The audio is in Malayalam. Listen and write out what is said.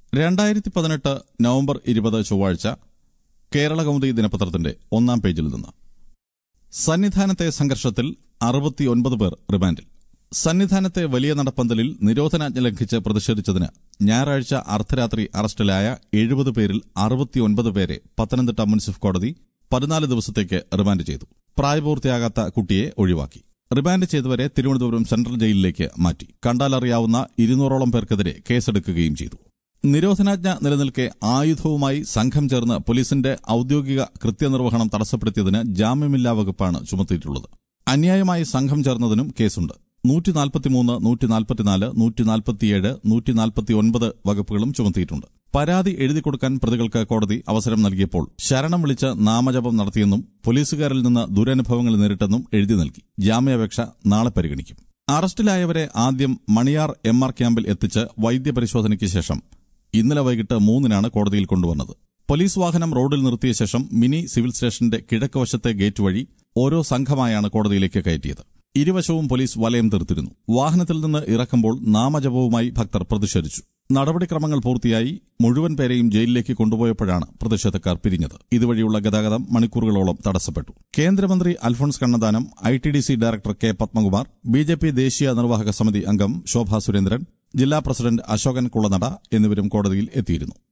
രണ്ടായിരത്തി പതിനെട്ട് നവംബർ ഇരുപത് ചൊവ്വാഴ്ച കേരളകൗമുദി ദിനപത്രത്തിന്റെ ഒന്നാം പേജിൽ നിന്ന് സന്നിധാനത്തെ സംഘർഷത്തിൽ അറുപത്തിയൊൻപത് പേർ റിമാൻഡിൽ സന്നിധാനത്തെ വലിയ നടപ്പന്തലിൽ നിരോധനാജ്ഞ ലംഘിച്ച് പ്രതിഷേധിച്ചതിന് ഞായറാഴ്ച അർദ്ധരാത്രി അറസ്റ്റിലായ എഴുപത് പേരിൽ അറുപത്തിയൊൻപത് പേരെ പത്തനംതിട്ട മുൻസിഫ് കോടതി പതിനാല് ദിവസത്തേക്ക് റിമാൻഡ് ചെയ്തു പ്രായപൂർത്തിയാകാത്ത കുട്ടിയെ ഒഴിവാക്കി റിമാൻഡ് ചെയ്തവരെ തിരുവനന്തപുരം സെൻട്രൽ ജയിലിലേക്ക് മാറ്റി കണ്ടാലറിയാവുന്ന ഇരുന്നൂറോളം പേർക്കെതിരെ കേസെടുക്കുകയും ചെയ്തു നിരോധനാജ്ഞ നിലനിൽക്കെ ആയുധവുമായി സംഘം ചേർന്ന് പോലീസിന്റെ ഔദ്യോഗിക കൃത്യനിർവഹണം തടസ്സപ്പെടുത്തിയതിന് ജാമ്യമില്ലാ വകുപ്പാണ് ചുമത്തിയിട്ടുള്ളത് അന്യായമായി സംഘം ചേർന്നതിനും കേസുണ്ട് നൂറ്റി നാൽപ്പത്തിമൂന്ന് നൂറ്റി നാൽപ്പത്തിനാല് നൂറ്റി നാൽപ്പത്തിയേഴ് നൂറ്റി നാൽപ്പത്തിയൊൻപത് വകുപ്പുകളും ചുമത്തിയിട്ടുണ്ട് പരാതി എഴുതി കൊടുക്കാൻ പ്രതികൾക്ക് കോടതി അവസരം നൽകിയപ്പോൾ ശരണം വിളിച്ച് നാമജപം നടത്തിയെന്നും പോലീസുകാരിൽ നിന്ന് ദുരനുഭവങ്ങൾ നേരിട്ടെന്നും എഴുതി നൽകി ജാമ്യാപേക്ഷ നാളെ പരിഗണിക്കും അറസ്റ്റിലായവരെ ആദ്യം മണിയാർ എം ആർ ക്യാമ്പിൽ എത്തിച്ച് വൈദ്യപരിശോധനയ്ക്ക് ശേഷം ഇന്നലെ വൈകിട്ട് മൂന്നിനാണ് കോടതിയിൽ കൊണ്ടുവന്നത് പോലീസ് വാഹനം റോഡിൽ നിർത്തിയ ശേഷം മിനി സിവിൽ സ്റ്റേഷന്റെ കിഴക്ക് വശത്തെ ഗേറ്റ് വഴി ഓരോ സംഘമായാണ് കോടതിയിലേക്ക് കയറ്റിയത് ഇരുവശവും പോലീസ് വലയം തീർത്തിരുന്നു വാഹനത്തിൽ നിന്ന് ഇറക്കുമ്പോൾ നാമജപവുമായി ഭക്തർ പ്രതിഷേധിച്ചു നടപടിക്രമങ്ങൾ പൂർത്തിയായി മുഴുവൻ പേരെയും ജയിലിലേക്ക് കൊണ്ടുപോയപ്പോഴാണ് പ്രതിഷേധക്കാർ പിരിഞ്ഞത് ഇതുവഴിയുള്ള ഗതാഗതം മണിക്കൂറുകളോളം തടസ്സപ്പെട്ടു കേന്ദ്രമന്ത്രി Alphons Kannanthanam I T D C director K Padmakumar B J P ദേശീയ നിർവാഹക സമിതി അംഗം ശോഭാ സുരേന്ദ്രൻ ജില്ലാ പ്രസിഡന്റ് അശോകൻ കുളനട എന്നിവരും കോടതിയിൽ എത്തിയിരുന്നു